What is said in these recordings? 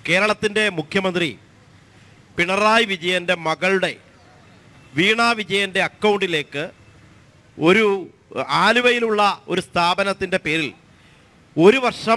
കേരളത്തിൻ്റെ മുഖ്യമന്ത്രി പിണറായി വിജയൻ്റെ മകളുടെ വീണ വിജയൻ്റെ അക്കൗണ്ടിലേക്ക് ഒരു ആലുവയിലുള്ള ഒരു സ്ഥാപനത്തിൻ്റെ പേരിൽ ഒരു വർഷം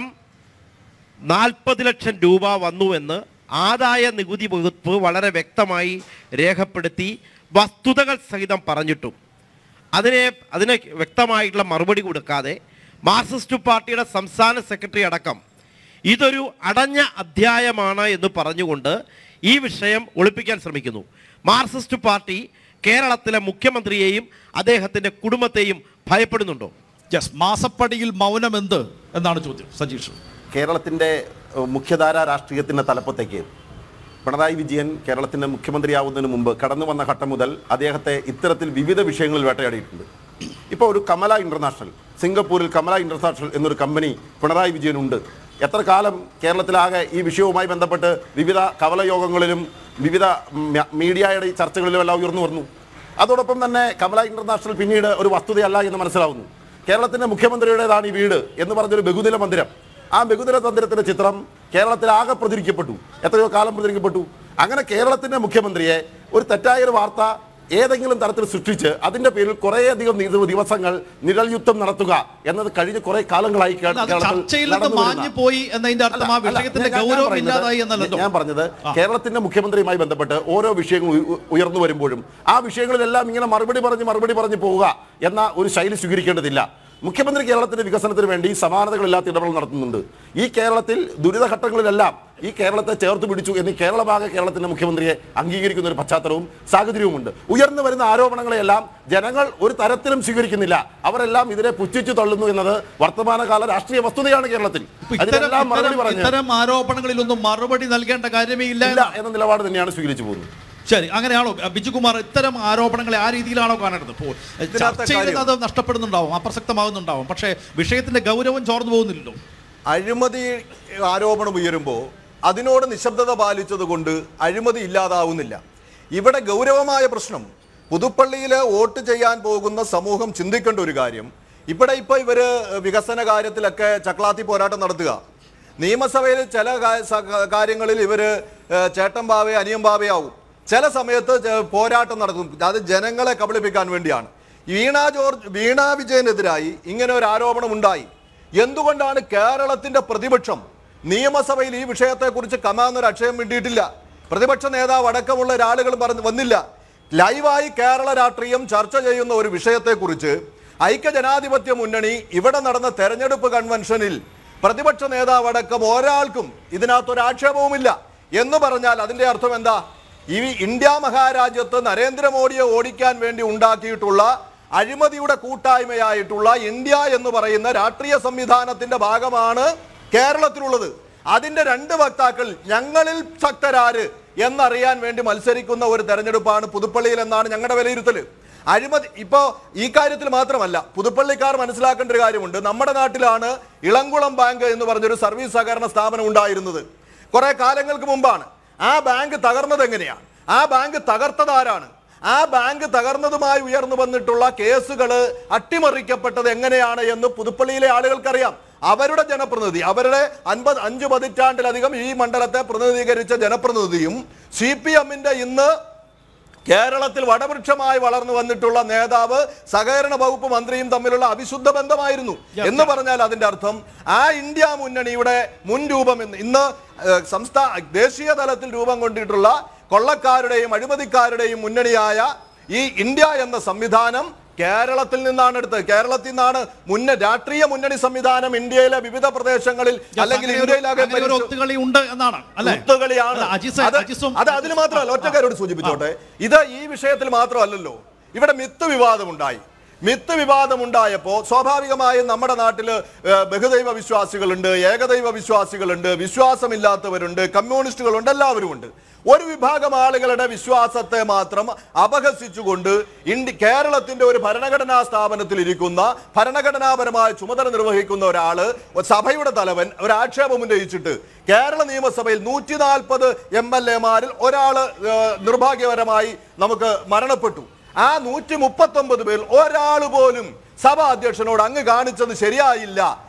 നാൽപ്പത് ലക്ഷം രൂപ വന്നുവെന്ന് ആദായ നികുതി വകുപ്പ് വളരെ വ്യക്തമായി രേഖപ്പെടുത്തി വസ്തുതകൾ സഹിതം പറഞ്ഞിട്ടും അതിനെ അതിന് വ്യക്തമായിട്ടുള്ള മറുപടി കൊടുക്കാതെ മാർക്സിസ്റ്റ് പാർട്ടിയുടെ സംസ്ഥാന സെക്രട്ടറി അടക്കം ഇതൊരു അടഞ്ഞ അധ്യായമാണ് എന്ന് പറഞ്ഞുകൊണ്ട് ഈ വിഷയം ഒളിപ്പിക്കാൻ ശ്രമിക്കുന്നു മാർക്സിസ്റ്റ് പാർട്ടി കേരളത്തിലെ മുഖ്യമന്ത്രിയെയും അദ്ദേഹത്തിൻ്റെ കുടുംബത്തെയും ഭയപ്പെടുന്നുണ്ടോ യെസ് മാസപ്പടിയിൽ മൗനം എന്ത് എന്നാണ് ചോദ്യം സജീഷ് കേരളത്തിൻ്റെ ഏഹ്, മുഖ്യധാര രാഷ്ട്രീയത്തിൻ്റെ തലപ്പത്തേക്ക് പിണറായി വിജയൻ കേരളത്തിൻ്റെ മുഖ്യമന്ത്രിയാവുന്നതിന് മുമ്പ് കടന്നു വന്ന ഘട്ടം മുതൽ അദ്ദേഹത്തെ ഇത്തരത്തിൽ വിവിധ വിഷയങ്ങളിൽ വേട്ടയാടിയിട്ടുണ്ട് ഇപ്പോൾ ഒരു കമല ഇന്റർനാഷണൽ സിംഗപ്പൂരിൽ കമല ഇന്റർനാഷണൽ എന്നൊരു കമ്പനി പിണറായി വിജയനുണ്ട് എത്ര കാലം കേരളത്തിലാകെ ഈ വിഷയവുമായി ബന്ധപ്പെട്ട് വിവിധ കവലയോഗങ്ങളിലും വിവിധ മ- മീഡിയയുടെ ഈ ചർച്ചകളിലും എല്ലാം ഉയർന്നു വന്നു അതോടൊപ്പം തന്നെ കമല ഇന്റർനാഷണൽ പിന്നീട് ഒരു വസ്തുതയല്ല എന്ന് മനസ്സിലാവുന്നു കേരളത്തിന്റെ മുഖ്യമന്ത്രിയുടേതാണ് ഈ വീട് എന്ന് പറഞ്ഞൊരു ബഹുദിന മന്ദിരം ആ ബഹുദിന മന്ദിരത്തിന്റെ ചിത്രം കേരളത്തിൽ ആകെ പ്രചരിക്കപ്പെട്ടു എത്രയോ കാലം പ്രചരിക്കപ്പെട്ടു അങ്ങനെ കേരളത്തിന്റെ മുഖ്യമന്ത്രിയെ ഒരു തെറ്റായ ഒരു വാർത്ത ഏതെങ്കിലും തരത്തിൽ സൃഷ്ടിച്ച് അതിന്റെ പേരിൽ കുറേയധികം ദിവ- ദിവസങ്ങൾ നിഴൽ യുദ്ധം നടത്തുക എന്നത് കഴിഞ്ഞ കുറെ കാലങ്ങളായി കേ- അത് കേരളത്തിൽ ചർച്ചയിൽ നിന്ന് നടന്നു വരുന്ന- മാഞ്ഞു പോയി എന്നതിന്റെ അല്ല, അർത്ഥം ആ അല്ല, വിഷയത്തിന്റെ ഞാൻ- ഞാൻ ഗൗരവം പറയുന്നത് ഇല്ലാതായി എന്നല്ലല്ലോ ഞാൻ പറഞ്ഞത് ആ. കേരളത്തിന്റെ മുഖ്യമന്ത്രിയുമായി ബന്ധപ്പെട്ട് ഓരോ വിഷയങ്ങൾ ഉയ- ഉയർന്നു വരുമ്പോഴും ആ വിഷയങ്ങളിലെല്ലാം ഇങ്ങനെ മറുപടി പറഞ്ഞ് മറുപടി പറഞ്ഞ് പോവുക എന്ന ഒരു ശൈലി സ്വീകരിക്കേണ്ടതില്ല മുഖ്യമന്ത്രി കേരളത്തിന്റെ വികസനത്തിന് വേണ്ടി സമാനതകളില്ലാത്ത ഇടപെടൽ നടത്തുന്നുണ്ട് ഈ കേരളത്തിൽ ദുരിതഘട്ടങ്ങളിലെല്ലാം ഈ കേരളത്തെ ചേർത്ത് പിടിച്ചു എന്ന് കേരളമാകെ കേരളത്തിന്റെ മുഖ്യമന്ത്രിയെ അംഗീകരിക്കുന്ന ഒരു പശ്ചാത്തലവും സാഹചര്യവുമുണ്ട് ഉയർന്നു വരുന്ന ആരോപണങ്ങളെല്ലാം ജനങ്ങൾ ഒരു തരത്തിലും സ്വീകരിക്കുന്നില്ല അവരെല്ലാം ഇതിനെ പുച്ഛിച്ചു തള്ളുന്നു എന്നത് വർത്തമാനകാല രാഷ്ട്രീയ വസ്തുതയാണ് കേരളത്തിൽ ഇപ്പൊ ഇത്തരം അതിനെല്ലാം മറുപടി ഇത്തരം- പറഞ്ഞ് ഇത്തരം ആരോപണങ്ങളിലൊന്നും മറുപടി നൽകേണ്ട കാര്യമേ ഇല്ല ഇല്ല എന്നാണ്. എന്ന നിലപാട് തന്നെയാണ് സ്വീകരിച്ചു പോകുന്നത് ശരി അങ്ങനെയാണോ ബിജുകുമാർ ഇത്തരം ആരോപണങ്ങളെ ആ രീതിയിലാണോ കാണേണ്ടത് ഇപ്പോൾ ഇതിനകത്തെ ചർച്ചയിൽ കാര്യം- അത് നഷ്ടപ്പെടുന്നുണ്ടാവും അപ്രസക്തമാകുന്നുണ്ടാവും പക്ഷേ വിഷയത്തിന്റെ ഗൗരവം ചോർന്നു പോകുന്നില്ലല്ലോ അഴിമതി ആരോപണം ഉയരുമ്പോൾ അതിനോട് നിശബ്ദത പാലിച്ചത് കൊണ്ട് അഴിമതി ഇല്ലാതാവുന്നില്ല ഇവിടെ ഗൗരവമായ പ്രശ്നം പുതുപ്പള്ളിയിൽ വോട്ട് ചെയ്യാൻ പോകുന്ന സമൂഹം ചിന്തിക്കേണ്ട ഒരു കാര്യം ഇവിടെ ഇപ്പൊ ഇവര് വികസന കാര്യത്തിലൊക്കെ ചക്ലാത്തി പോരാട്ടം നടത്തുക നിയമസഭയിൽ ചില കാ- സ- കാര്യങ്ങളിൽ ഇവര് ഏഹ്, ചേട്ടൻ ബാവേ അനിയൻ ബാവയാവും ചില സമയത്ത് ചെ- പോരാട്ടം നടത്തും അത് ജനങ്ങളെ കബളിപ്പിക്കാൻ വേണ്ടിയാണ് വീണ ജോർജ് വീണ വിജയനെതിരായി ഇങ്ങനെ ഒരു ആരോപണം ഉണ്ടായി എന്തുകൊണ്ടാണ് കേരളത്തിന്റെ പ്രതിപക്ഷം നിയമസഭയിൽ ഈ വിഷയത്തെക്കുറിച്ച് കമാന്നൊരു അക്ഷയം വേണ്ടിയിട്ടില്ല പ്രതിപക്ഷ നേതാവ് അടക്കമുള്ള ഒരാളുകൾ പറഞ്ഞു വന്നില്ല ലൈവായി കേരള രാഷ്ട്രീയം ചർച്ച ചെയ്യുന്ന ഒരു വിഷയത്തെക്കുറിച്ച് ഐക്യജനാധിപത്യ മുന്നണി ഇവിടെ നടന്ന തെരഞ്ഞെടുപ്പ് കൺവെൻഷനിൽ പ്രതിപക്ഷ നേതാവ് അടക്കം ഒരാൾക്കും ഇതിനകത്തൊരു ആക്ഷേപവുമില്ല എന്ന് പറഞ്ഞാൽ അതിന്റെ അർത്ഥം എന്താ ഈ ഇന്ത്യ മഹാരാജ്യത്ത് നരേന്ദ്രമോദിയെ ഓടിക്കാൻ വേണ്ടി ഉണ്ടാക്കിയിട്ടുള്ള അഴിമതിയുടെ കൂട്ടായ്മയായിട്ടുള്ള ഇന്ത്യ എന്ന് പറയുന്ന രാഷ്ട്രീയ സംവിധാനത്തിന്റെ ഭാഗമാണ് കേരളത്തിലുള്ളത് അതിന്റെ രണ്ട് വക്താക്കൾ ഞങ്ങളിൽ ശക്തരാര് എന്നറിയാൻ വേണ്ടി മത്സരിക്കുന്ന ഒരു തെരഞ്ഞെടുപ്പാണ് പുതുപ്പള്ളിയിൽ എന്നാണ് ഞങ്ങളുടെ വിലയിരുത്തൽ അഴിമതി ഇപ്പോ ഈ കാര്യത്തിൽ മാത്രമല്ല പുതുപ്പള്ളിക്കാർ മനസ്സിലാക്കേണ്ട ഒരു കാര്യമുണ്ട് നമ്മുടെ നാട്ടിലാണ് ഇളംകുളം ബാങ്ക് എന്ന് പറഞ്ഞൊരു സർവീസ് സഹകരണ സ്ഥാപനം ഉണ്ടായിരുന്നത് കുറെ കാലങ്ങൾക്ക് മുമ്പാണ് ആ ബാങ്ക് തകർന്നത് എങ്ങനെയാണ് ആ ബാങ്ക് തകർത്തത് ആരാണ് ആ ബാങ്ക് തകർന്നതുമായി ഉയർന്നു വന്നിട്ടുള്ള കേസുകൾ അട്ടിമറിക്കപ്പെട്ടത് എങ്ങനെയാണ് എന്ന് പുതുപ്പള്ളിയിലെ ആളുകൾക്കറിയാം അവരുടെ ജനപ്രതിനിധി അവരുടെ അൻപത് അഞ്ച് പതിറ്റാണ്ടിലധികം ഈ മണ്ഡലത്തെ പ്രതിനിധീകരിച്ച ജനപ്രതിനിധിയും സി പി എമ്മിന്റെ ഇന്ന് കേരളത്തിൽ വടവൃക്ഷമായി വളർന്നു വന്നിട്ടുള്ള നേതാവ് സഹകരണ വകുപ്പ് മന്ത്രിയും തമ്മിലുള്ള അവിശുദ്ധ ബന്ധമായിരുന്നു എന്ന് പറഞ്ഞാൽ അതിന്റെ അർത്ഥം ആ ഇന്ത്യ മുന്നണിയുടെ മുൻ രൂപം എന്ന് ഇന്ന് ഏഹ്, സംസ്ഥാന ദേശീയ തലത്തിൽ രൂപം കൊണ്ടിട്ടുള്ള കൊള്ളക്കാരുടെയും അഴിമതിക്കാരുടെയും മുന്നണിയായ ഈ ഇന്ത്യ എന്ന സംവിധാനം കേരളത്തിൽ നിന്നാണ് എടുത്തത് കേരളത്തിൽ നിന്നാണ് മുന്ന രാഷ്ട്രീയ മുന്നണി സംവിധാനം ഇന്ത്യയിലെ വിവിധ പ്രദേശങ്ങളിൽ അല്ലെങ്കിൽ അങ്ങനെ ഒരു- ഇന്ത്യയിലാകെ അങ്ങനെ ഒരു ഭരിച്ചു. ഒത്തുകളി ഉണ്ട് എന്നാണ് അല്ലെ കുത്തുകളിയാണ് അല്ല, അജിസ്- അത് അജിസും- അത് അതിന് മാത്രമല്ല ഒറ്റക്കാരോട് സൂചിപ്പിച്ചോട്ടെ ഇത് ഈ വിഷയത്തിൽ മാത്രമല്ലല്ലോ ഇവിടെ മിത്ത് വിവാദമുണ്ടായി മിത്ത് വിവാദമുണ്ടായപ്പോ സ്വാഭാവികമായും നമ്മുടെ നാട്ടില് ഏഹ്, ബഹുദൈവ വിശ്വാസികളുണ്ട് ഏകദൈവ വിശ്വാസികളുണ്ട് വിശ്വാസമില്ലാത്തവരുണ്ട് കമ്മ്യൂണിസ്റ്റുകളുണ്ട് എല്ലാവരും ഉണ്ട് ഒരു വിഭാഗം ആളുകളുടെ വിശ്വാസത്തെ മാത്രം അപഹസിച്ചുകൊണ്ട് ഇന്ത്യ കേരളത്തിന്റെ ഒരു ഭരണഘടനാ സ്ഥാപനത്തിൽ ഇരിക്കുന്ന ഭരണഘടനാപരമായ ചുമതല നിർവഹിക്കുന്ന ഒരാള് ഒരു സഭയുടെ തലവൻ ഒരു ആക്ഷേപം ഉന്നയിച്ചിട്ട് കേരള നിയമസഭയിൽ നൂറ്റി നാൽപ്പത് എം എൽ എമാരിൽ ഒരാള് ഏഹ്, നിർഭാഗ്യകരമായി നമുക്ക് മരണപ്പെട്ടു ആ നൂറ്റി മുപ്പത്തി ഒമ്പത് പേരിൽ ഒരാൾ പോലും സഭാ അധ്യക്ഷനോട് അങ്ങ് കാണിച്ചത് ശരിയായില്ല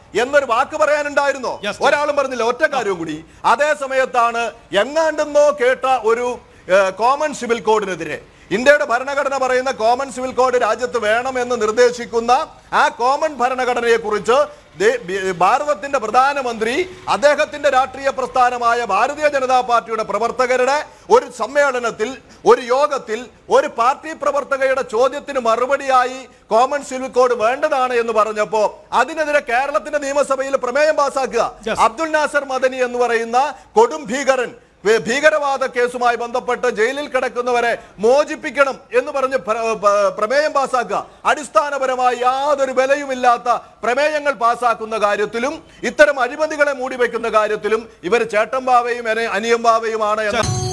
എന്നൊരു വാക്ക് പറയാനുണ്ടായിരുന്നോ Yes, sir. ഒരാളും പറഞ്ഞില്ല ഒറ്റ കാര്യവും കൂടി അതേ സമയത്താണ് എങ്ങാണ്ടെന്നോ കേട്ട ഒരു കോമൺ സിവിൽ കോഡിനെതിരെ ഇന്ത്യയുടെ ഭരണഘടന പറയുന്ന കോമൺ സിവിൽ കോഡ് രാജ്യത്ത് വേണമെന്ന് നിർദ്ദേശിക്കുന്ന ആ കോമൺ ഭരണഘടനയെ കുറിച്ച് ഭാരതത്തിന്റെ പ്രധാനമന്ത്രി അദ്ദേഹത്തിന്റെ രാഷ്ട്രീയ പ്രസ്ഥാനമായ ഭാരതീയ ജനതാ പാർട്ടിയുടെ പ്രവർത്തകരുടെ ഒരു സമ്മേളനത്തിൽ ഒരു യോഗത്തിൽ ഒരു പാർട്ടി പ്രവർത്തകയുടെ ചോദ്യത്തിന് മറുപടിയായി കോമൺ സിവിൽ കോഡ് വേണ്ടതാണ് എന്ന് പറഞ്ഞപ്പോ അതിനെതിരെ കേരളത്തിന്റെ നിയമസഭയിൽ പ്രമേയം പാസാക്കുക Yes. അബ്ദുൽ നാസർ മദനി എന്ന് പറയുന്ന കൊടും ഭീകരൻ വേ- ഭീകരവാദ കേസുമായി ബന്ധപ്പെട്ട് ജയിലിൽ കിടക്കുന്നവരെ മോചിപ്പിക്കണം എന്ന് പറഞ്ഞ് പ്ര- പ- പ്രമേയം പാസാക്കുക അടിസ്ഥാനപരമായി യാതൊരു വിലയുമില്ലാത്ത പ്രമേയങ്ങൾ പാസാക്കുന്ന കാര്യത്തിലും ഇത്തരം അഴിമതികളെ മൂടിവെക്കുന്ന കാര്യത്തിലും ഇവർ ചേട്ടൻ ബാവയും അനിയം ബാവയുമാണ് എന്ന